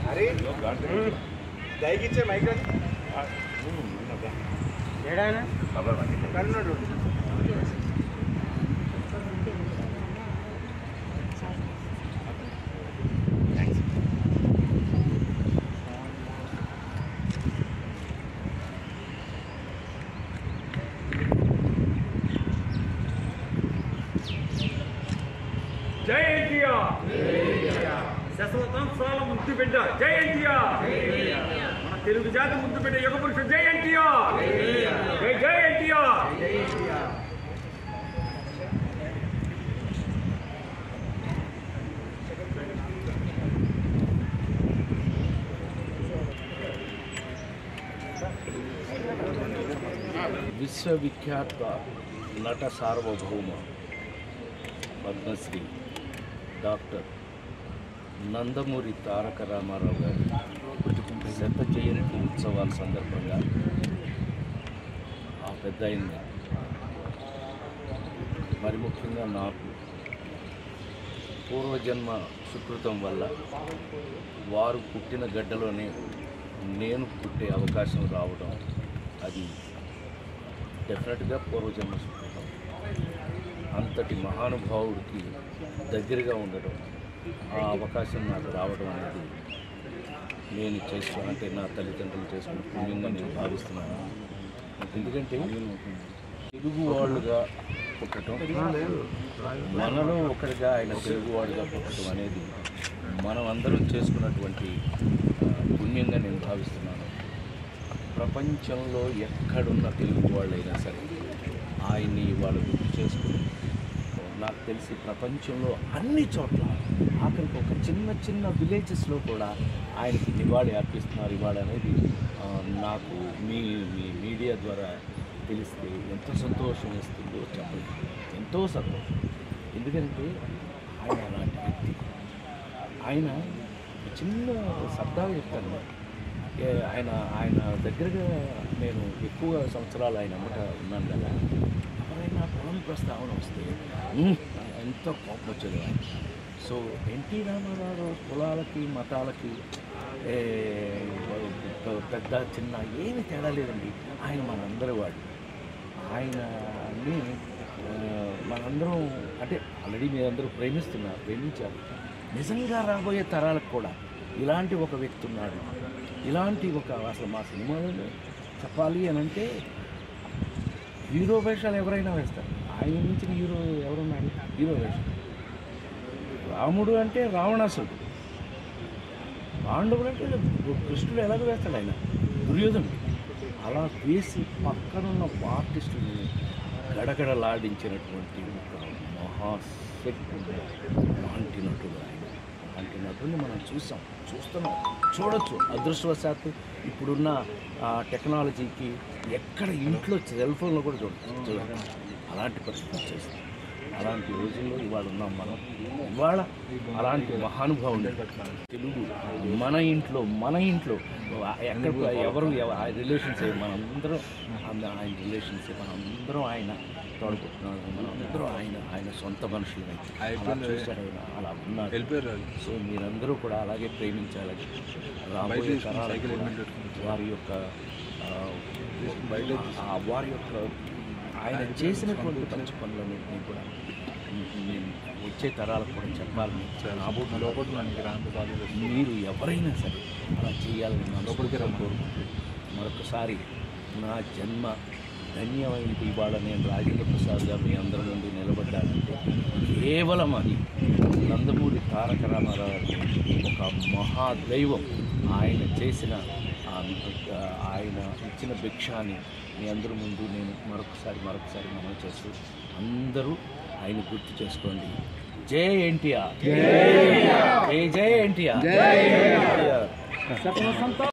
అరే దయకిచ్చే మైక్ ఏడాయన కన్నుడు జై ఎన్టీఆర్ శశవతంసాల ముద్దు బిడ్డ జై ఎన్టీఆర్ మన తెలుగు జాతి ముద్దు బిడ్డ యుగ పురుషుడు జై ఎన్టీఆర్ జై జై ఎన్టీఆర్ విశ్వవిఖ్యాత నట సార్వభౌమ పద్మశ్రీ డాక్టర్ నందమూరి తారక రామారావు గారి శత జయంతి ఉత్సవాల సందర్భంగా ఆ పెద్ద ఆయన్ని మరి ముఖ్యంగా నాకు పూర్వజన్మ సుకృతం వల్ల వారు పుట్టిన గడ్డలోనే నేను పుట్టే అవకాశం రావడం అది డెఫినెట్గా పూర్వజన్మ సుకృతం అంతటి మహానుభావుడికి దగ్గరగా ఉండడం ఆ అవకాశం నాకు రావడం అనేది నేను చేసుకున్న అంటే నా తల్లిదండ్రులు చేసుకున్న పుణ్యంగా నేను భావిస్తున్నాను ఎందుకంటే తెలుగు వాళ్ళుగా పుట్టడం మనలో ఒకటిగా ఆయన తెలుగు వాళ్ళుగా పుట్టడం అనేది మనం అందరం చేసుకున్నటువంటి ఆ, పుణ్యంగా నేను భావిస్తున్నాను ప్రపంచంలో ఎక్కడున్న తెలుగు వాళ్ళైనా సరే ఆయన్ని వాళ్ళు గుర్తు చేసుకుని నాకు తెలిసి ప్రపంచంలో అన్ని చోట్ల ఆఖరికి ఒక చిన్న చిన్న విలేజెస్లో కూడా ఆయనకి నివాళి అర్పిస్తున్నారు ఇవాళ అనేది ఆ, నాకు మీ మీ మీడియా ద్వారా తెలిస్తే ఎంత సంతోషం వేస్తుందో చెప్పండి ఎంతో సంతోషం ఎందుకంటే ఆయన అలాంటి వ్యక్తి ఆయన ఒక చిన్న శబ్దాలు చెప్తాను ఏ, ఆయన ఆయన దగ్గరగా నేను ఎక్కువ సంవత్సరాలు ఆయన అమ్మట ఉన్నాను కదా ఎవరైనా పొలం ప్రస్తావన వస్తే "ఉమ్" ఎంతో కోపం వచ్చేది ఆయన సో ఎన్టీ రామారావు కులాలకి మతాలకి ఏ, పె- పెద్ద చిన్న ఏమి తేడా లేదండి ఆయన మనందరి వాడు ఆయనని ఆ, మనందరం అంటే ఆల్రెడీ మీరందరూ ప్రేమిస్తున్నారు ప్రేమించారు నిజంగా రాబోయే తరాలకు కూడా ఇలాంటి ఒక వ్యక్తి ఉన్నాడు ఇలాంటి ఒక అసలు మా సినిమాలో చెప్పాలి అని అంటే హీరో వేషాలు ఎవరైనా వేస్తారు ఆయన మించిన హీరో ఎవరున్నాడు హీరో వేషం రాముడు అంటే రావణాసుడు పాండవుడు అంటే కృష్ణుడు ఎలాగ వేస్తాడు ఆయన దుర్యోధనుడు అలా వేసి పక్కనున్న ఆర్టిస్టుని గడగడలాడించినటువంటి ఒక మహాశక్తి లాంటి నటుడు ఆయన అలాంటి నటుడిని మనం చూసాం చూస్తున్నాం చూడొచ్చు అదృష్టవశాత్తు ఇప్పుడున్న ఆ, టెక్నాలజీకి ఎక్కడ ఇంట్లో సెల్ ఫోన్లో కూడా చూడచ్చు చూడచ్చు అలాంటి పరిస్థితి వచ్చేసింది అలాంటి రోజుల్లో ఇవాళ ఉన్నాం మనం ఇవాళ అలాంటి మహానుభావుని తెలుగు మన ఇంట్లో మన ఇంట్లో ఎక్కడ ఎవరు ఎవ- ఆ రిలేషన్స్ మనందరం అంద- ఆయన రిలేషన్స్ మనందరం ఆయన తోడుకుంటున్నాడు మనందరం ఆయన ఆయన సొంత మనుషులు అలా చూశాడు ఆయన, అలా ఉన్నారు సో మీరందరూ కూడా అలాగే ప్రేమించాలని రాబోయే తరాలకు కూడా వారి యొక్క ఆ, ఆ వారి యొక్క ఆయన చేసినటువంటి మంచి పనులన్నింటినీ కూడా నేను వచ్చే తరాలకు కూడా చెప్పాలని రాబోతున్న మీరు ఎవరైనా సరే అలా చేయాలని మనస్ఫూర్తిగా కోరుకుంటూ మరొకసారి నా జన్మ ధన్యమైంది ఇవాళ నేను రాజేంద్ర ప్రసాద్గా మీ అందరి నుండి నిలబడ్డానంటే కేవలం అది నందమూరి తారక రామారావు గారి ఒక మహాదైవం ఆయన చేసిన ఆ ఆ ఆయన ఇచ్చిన భిక్షాన్ని మీ అందరి ముందు నేను మరొకసారి మరొకసారి మనం చేస్తూ అందరూ ఆయన గుర్తు చేసుకోండి జై ఎన్టీఆర్ జై జై ఎన్టీఆర్